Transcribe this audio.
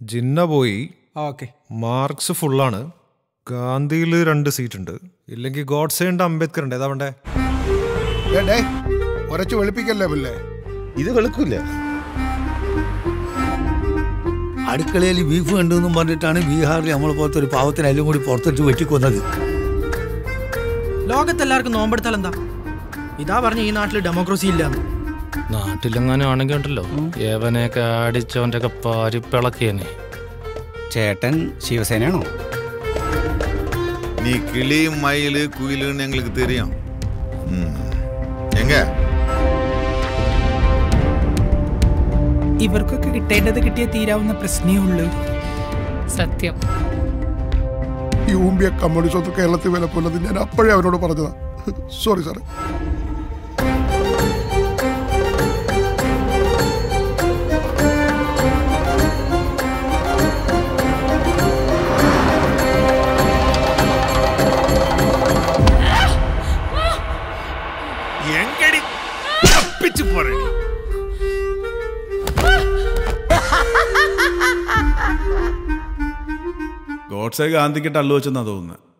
ജിന്ന പോയി okay marks ഫുള്ളാണ് ഗാന്ധിയിൽ രണ്ട് സീറ്റ് ഉണ്ട് ഇല്ലെങ്കിൽ ഗോഡ്സേ ഉണ്ട് അംബേദ്കർ ഉണ്ട് ഏതാ വേണ്ടേ ഡേ ഉരച്ചു വെളുപ്പിക്കല്ലേ പുല്ലേ ഇത് വെളുക്കൂല അടുക്കളയിൽ ബീഫ് കണ്ടെന്നും പറഞ്ഞിട്ടാണ് ബീഹാറിൽ നമ്മളെ പോലത്തെ ഒരു പാവത്തിന് എല്ലാം കൂടി പുറത്തിട്ട് വെട്ടിക്കൊന്നത് ലോകത്തെല്ലാവർക്കും നോമ്പെടുത്താൽ എന്താ ഇതാ പറഞ്ഞ ഈ നാട്ടിൽ ഡെമോക്രസി ഇല്ലാന്ന് നാട്ടിലെങ്ങാനും ആണെങ്കിൽ ഉണ്ടല്ലോ ഏവനെയൊക്കെ അടിച്ചവൻ്റെ ഒക്കെ പാരിപ്പിളക്കിയനെ ചേട്ടൻ ശിവസേനയാണോ நீ கிளி மயில் குயிலுன்னு எங்களுக்கு தெரியும் ம். எங்க ഇവർക്കൊക്കെ കിട്ടേണ്ടത് കിട്ടിയ തീരാവുന്ന പ്രശ്നമേ ഉള്ളൂ സത്യം ഈ ഊമ്പിയ കമ്മ്യൂണിസ്റ്റ് ഒന്നും കേരളത്തിൽ വില പോലത് ഞാൻ അപ്പോഴേ അവരോട് പറഞ്ഞതാ സോറി സാറേ எங்கடி தப்பிச்சு போறேன் ഗോഡ്സെ ഗാന്ധിക്ക് ടള്ളു വെച്ചെന്നാ തോന്നുന്നത്